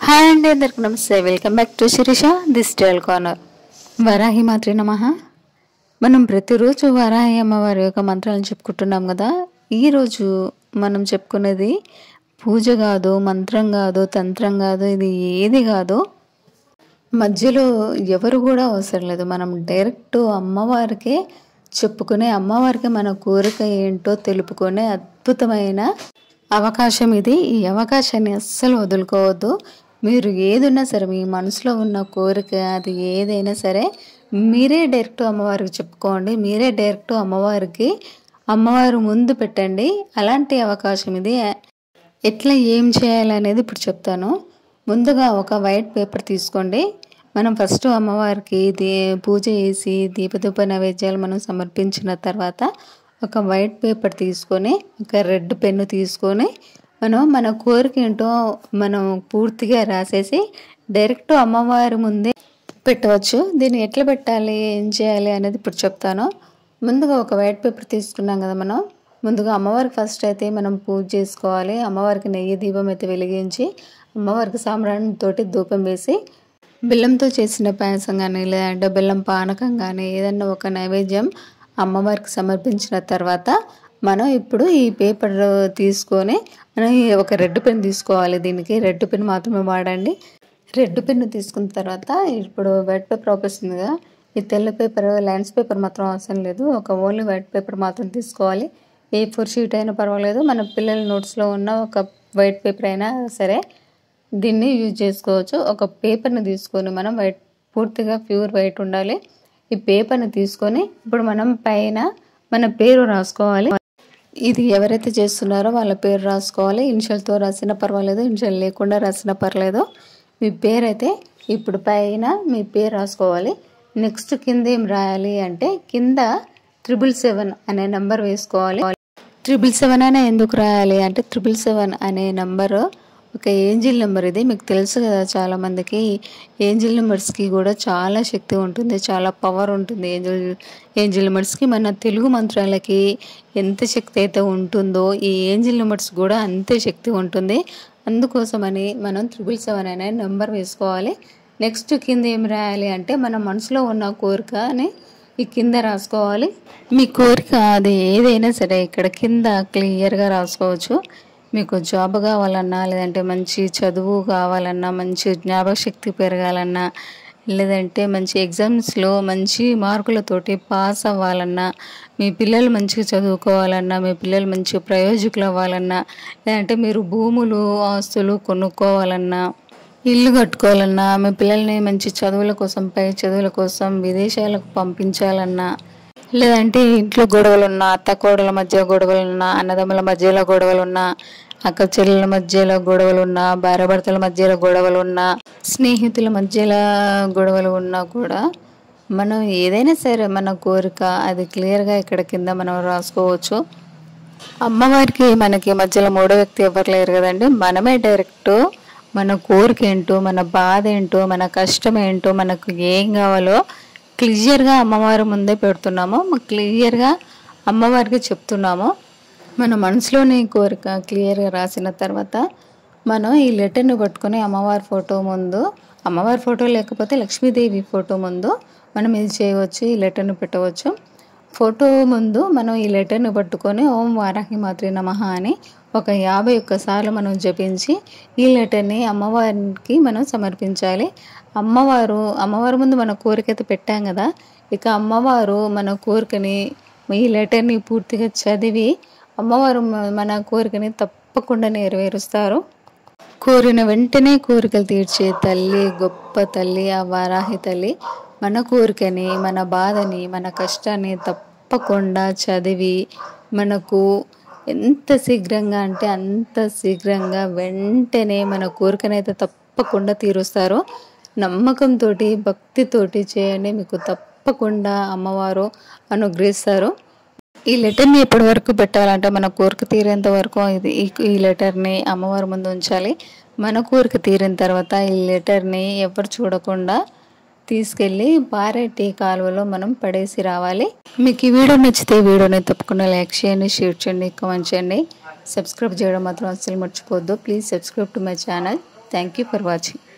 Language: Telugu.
హాయ్ అండి అందరికి నమస్తే welcome back to Sirisha this tell corner Varahi మాత్రే నమ మనం ప్రతిరోజు వరాహి అమ్మవారి యొక్క మంత్రాలను చెప్పుకుంటున్నాం కదా ఈరోజు మనం చెప్పుకునేది పూజ కాదు మంత్రం కాదు తంత్రం కాదు ఇది ఏది కాదు మధ్యలో ఎవరు కూడా అవసరం లేదు మనం డైరెక్ట్ అమ్మవారికే చెప్పుకునే అమ్మవారికి మన కోరిక ఏంటో తెలుపుకునే అద్భుతమైన అవకాశం ఇది ఈ అవకాశాన్ని అస్సలు వదులుకోవద్దు మీరు ఏదున్నా సరే మీ మనసులో ఉన్న కోరిక అది ఏదైనా సరే మీరే డైరెక్ట్ అమ్మవారికి చెప్పుకోండి మీరే డైరెక్ట్ అమ్మవారికి అమ్మవారు ముందు పెట్టండి అలాంటి అవకాశం ఇది ఎట్లా ఏం చేయాలనేది ఇప్పుడు చెప్తాను ముందుగా ఒక వైట్ పేపర్ తీసుకోండి మనం ఫస్ట్ అమ్మవారికి దీ పూజ చేసి దీపధూప నైవేద్యాలు మనం సమర్పించిన తర్వాత ఒక వైట్ పేపర్ తీసుకొని ఒక రెడ్ పెన్ను తీసుకొని మనం మన కోరిక ఏంటో మనం పూర్తిగా రాసేసి డైరెక్ట్ అమ్మవారి ముందే పెట్టవచ్చు దీన్ని ఎట్లా పెట్టాలి ఏం చేయాలి అనేది ఇప్పుడు చెప్తాను ముందుగా ఒక వైట్ పేపర్ తీసుకున్నాం కదా మనం ముందుగా అమ్మవారికి ఫస్ట్ అయితే మనం పూజ చేసుకోవాలి అమ్మవారికి నెయ్యి దీపం అయితే వెలిగించి అమ్మవారికి సాంబ్రాణితోటి ధూపం వేసి బెల్లంతో చేసిన పాయసం కానీ లేదంటే బెల్లం పానకం కానీ ఏదన్నా ఒక నైవేద్యం అమ్మవారికి సమర్పించిన తర్వాత మనం ఇప్పుడు ఈ పేపర్ తీసుకొని మనం ఈ ఒక రెడ్ పెన్ తీసుకోవాలి దీనికి రెడ్ పెన్ మాత్రమే వాడండి రెడ్ పెన్ తీసుకున్న తర్వాత ఇప్పుడు వైట్ పేపర్ అవుపిస్తుందిగా ఈ తెల్ల పేపర్ లైన్స్ పేపర్ మాత్రం అవసరం లేదు ఒక ఓన్లీ వైట్ పేపర్ మాత్రం తీసుకోవాలి ఏ ఫోర్ షీట్ అయినా పర్వాలేదు మన పిల్లల నోట్స్లో ఉన్న ఒక వైట్ పేపర్ అయినా సరే దీన్ని యూజ్ చేసుకోవచ్చు ఒక పేపర్ని తీసుకొని మనం వైట్ పూర్తిగా ప్యూర్ వైట్ ఉండాలి ఈ పేపర్ని తీసుకొని ఇప్పుడు మనం పైన మన పేరు రాసుకోవాలి ఇది ఎవరైతే చేస్తున్నారో వాళ్ళ పేరు రాసుకోవాలి ఇన్షియల్తో రాసినా పర్వాలేదు ఇన్షియల్ లేకుండా రాసినా పర్లేదు మీ పేరు అయితే ఇప్పుడు పైన మీ పేరు రాసుకోవాలి నెక్స్ట్ కింద ఏం రాయాలి అంటే కింద త్రిబుల్ సెవెన్ అనే నెంబర్ వేసుకోవాలి త్రిబుల్ సెవెన్ అనే ఎందుకు రాయాలి అంటే త్రిబుల్ సెవెన్ అనే నెంబరు ఒక ఏంజిల్ నెంబర్ ఇది మీకు తెలుసు కదా చాలా మందికి ఏంజిల్ నెంబర్స్కి కూడా చాలా శక్తి ఉంటుంది చాలా పవర్ ఉంటుంది ఏంజిల్ ఏంజిల్ నెంబర్స్కి మన తెలుగు మంత్రాలకి ఎంత శక్తి అయితే ఉంటుందో ఈ ఏంజిల్ నెంబర్స్ కూడా అంతే శక్తి ఉంటుంది అందుకోసమని మనం త్రిబుల్ సెవెన్ అనే నెంబర్ వేసుకోవాలి నెక్స్ట్ కింద ఏం రాయాలి అంటే మన మనసులో ఉన్న కోరిక అని ఈ కింద రాసుకోవాలి మీ కోరిక అది ఏదైనా సరే ఇక్కడ కింద క్లియర్గా రాసుకోవచ్చు మీకు జాబ్ కావాలన్నా లేదంటే మంచి చదువు కావాలన్నా మంచి జ్ఞాపక శక్తి పెరగాలన్నా లేదంటే మంచి ఎగ్జామ్స్లో మంచి మార్కులతోటి పాస్ అవ్వాలన్నా మీ పిల్లలు మంచిగా చదువుకోవాలన్నా మీ పిల్లలు మంచి ప్రయోజకులు అవ్వాలన్నా లేదంటే మీరు భూములు ఆస్తులు కొనుక్కోవాలన్నా ఇల్లు కట్టుకోవాలన్నా మీ పిల్లల్ని మంచి చదువుల కోసం పై చదువుల కోసం విదేశాలకు పంపించాలన్నా లేదంటే ఇంట్లో గొడవలున్నా అత్త కోడల మధ్య గొడవలున్నా అన్నదమ్ముల మధ్యలో గొడవలున్నా అక్క చెల్లెల మధ్యలో గొడవలున్నా భార్య భర్తల మధ్యలో గొడవలున్నా స్నేహితుల మధ్యలో గొడవలు ఉన్నా కూడా మనం ఏదైనా సరే మన కోరిక అది క్లియర్గా ఇక్కడ కింద మనం రాసుకోవచ్చు అమ్మవారికి మనకి మధ్యలో మూడో వ్యక్తి ఎవరు లేరు కదండి మనమే డైరెక్ట్ మన కోరిక ఏంటో మన బాధ ఏంటో మన కష్టం ఏంటో మనకు ఏం కావాలో క్లియర్గా అమ్మవారి ముందే పెడుతున్నాము క్లియర్గా అమ్మవారికి చెప్తున్నాము మన మనసులోని కోరిక క్లియర్గా రాసిన తర్వాత మనం ఈ లెటర్ని పట్టుకొని అమ్మవారి ఫోటో ముందు అమ్మవారి ఫోటో లేకపోతే లక్ష్మీదేవి ఫోటో ముందు మనం ఇది చేయవచ్చు ఈ లెటర్ని పెట్టవచ్చు ఫోటో ముందు మనం ఈ లెటర్ని పట్టుకొని ఓం వారాహి మాత్రి నమః అని ఒక యాభై ఒక్కసార్లు మనం జపించి ఈ లెటర్ని అమ్మవారికి మనం సమర్పించాలి అమ్మవారు అమ్మవారి ముందు మన కోరిక అయితే పెట్టాం కదా ఇక అమ్మవారు మన కోరికని ఈ లెటర్ని పూర్తిగా చదివి అమ్మవారు మన కోరికని తప్పకుండా నెరవేరుస్తారు కోరిన వెంటనే కోరికలు తీర్చే తల్లి గొప్ప తల్లి ఆ వారాహి తల్లి మన కోరికని మన బాధని మన కష్టాన్ని తప్పకుండా చదివి మనకు ఎంత శీఘ్రంగా అంటే అంత శీఘ్రంగా వెంటనే మన కోరికనైతే తప్పకుండా తీరుస్తారు నమ్మకంతో భక్తితోటి చేయండి మీకు తప్పకుండా అమ్మవారు అనుగ్రహిస్తారు ఈ లెటర్ని ఎప్పటి వరకు పెట్టాలంటే మన కోరిక తీరేంత వరకు ఇది ఈ లెటర్ని అమ్మవారి ముందు ఉంచాలి మన కోరిక తీరిన తర్వాత ఈ లెటర్ని ఎవరు చూడకుండా తీసుకెళ్ళి పారేటి కాలువలో మనం పడేసి రావాలి మీకు ఈ వీడియో నచ్చితే ఈ వీడియోని తప్పకుండా లైక్ చేయండి షేర్ చేయండి కామెంట్ చేయండి సబ్స్క్రైబ్ చేయడం మాత్రం అస్సలు మర్చిపోవద్దు please subscribe to my channel thank you for watching